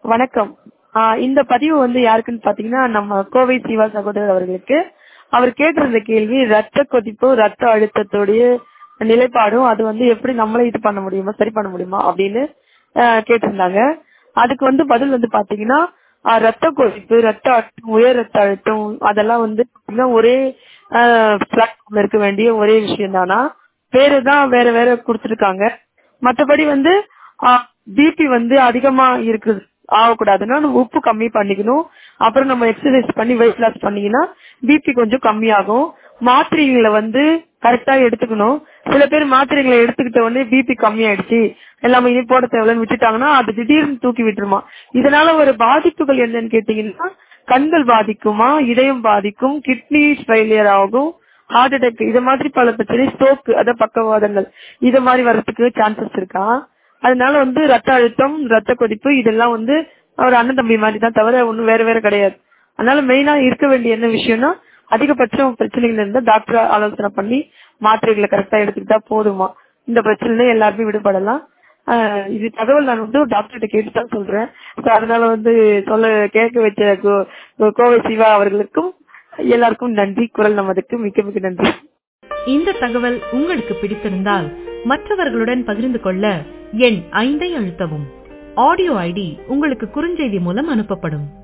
வணக்கம் ஆஹ் இந்த பதிவு வந்து யாருக்குன்னு பாத்தீங்கன்னா நம்ம கோவை சிவா சகோதரர் அவர்களுக்கு அவர் கேட்டிருந்த கேள்வி ரத்த கொதிப்பு ரத்த அழுத்தத்துடைய நிலைப்பாடும் அது வந்து எப்படி நம்மளே இது பண்ண முடியுமா சரி பண்ண முடியுமா அப்படின்னு ஆஹ் கேட்டிருந்தாங்க அதுக்கு வந்து பதில் வந்து பாத்தீங்கன்னா ஆஹ் ரத்த கொதிப்பு ரத்த அழுத்தம் உயர் ரத்த அழுத்தம் அதெல்லாம் வந்து பாத்தீங்கன்னா ஒரே பிளாட்ஃபார்ம்ல இருக்க வேண்டிய ஒரே விஷயம் தானா பேரு தான் வேற வேற கொடுத்துருக்காங்க மத்தபடி வந்து பிபி வந்து அதிகமா இருக்குது ஆகக்கூடாதுன்னா நம்ம உப்பு கம்மி பண்ணிக்கணும் அப்புறம் நம்ம எக்ஸசைஸ் பண்ணி வெயிட் லாஸ் பண்ணீங்கன்னா பிபி கொஞ்சம் கம்மியாகும் மாத்திரைகளை வந்து கரெக்டா எடுத்துக்கணும் சில பேர் மாத்திரைகளை எடுத்துக்கிட்ட உடனே பிபி கம்மியாயிடுச்சு எல்லாமே இனி போட தேவையில்லைன்னு விட்டுட்டாங்கன்னா அது திடீர்னு தூக்கி விட்டுருமா இதனால ஒரு பாதிப்புகள் என்னன்னு கேட்டீங்கன்னா கண்கள் பாதிக்குமா இதயம் பாதிக்கும் கிட்னி ஃபெயிலியர் ஆகும் ஹார்ட் அட்டாக் இது மாதிரி பல பிரச்சனை ஸ்ட்ரோக் அதாவது பக்கவாதங்கள் இது மாதிரி வர்றதுக்கு சான்சஸ் இருக்கா அதனால வந்து ரத்த அழுத்தம் ரத்த கொதிப்பு இதெல்லாம் வந்து ஒரு அண்ணன் தம்பி மாதிரி தான் தவிர ஒன்றும் வேற வேற கிடையாது அதனால மெயினா இருக்க வேண்டிய என்ன விஷயம்னா அதிகபட்சம் பிரச்சனைகள் இருந்தா டாக்டர் ஆலோசனை பண்ணி மாத்திரைகளை கரெக்டா எடுத்துக்கிட்டா போதுமா இந்த பிரச்சனையில எல்லாருமே விடுபடலாம் இது தகவல் நான் வந்து டாக்டர்கிட்ட கேட்டு தான் சொல்றேன் அதனால வந்து சொல்ல கேட்க வச்ச கோவை சிவா அவர்களுக்கும் எல்லாருக்கும் நன்றி குரல் நமதுக்கு மிக்க மிக்க நன்றி இந்த தகவல் உங்களுக்கு பிடித்திருந்தால் மற்றவர்களுடன் பகிர்ந்து கொள்ள எண் ஐந்தை அழுத்தவும் ஆடியோ ஐடி உங்களுக்கு குறுஞ்செய்தி மூலம் அனுப்பப்படும்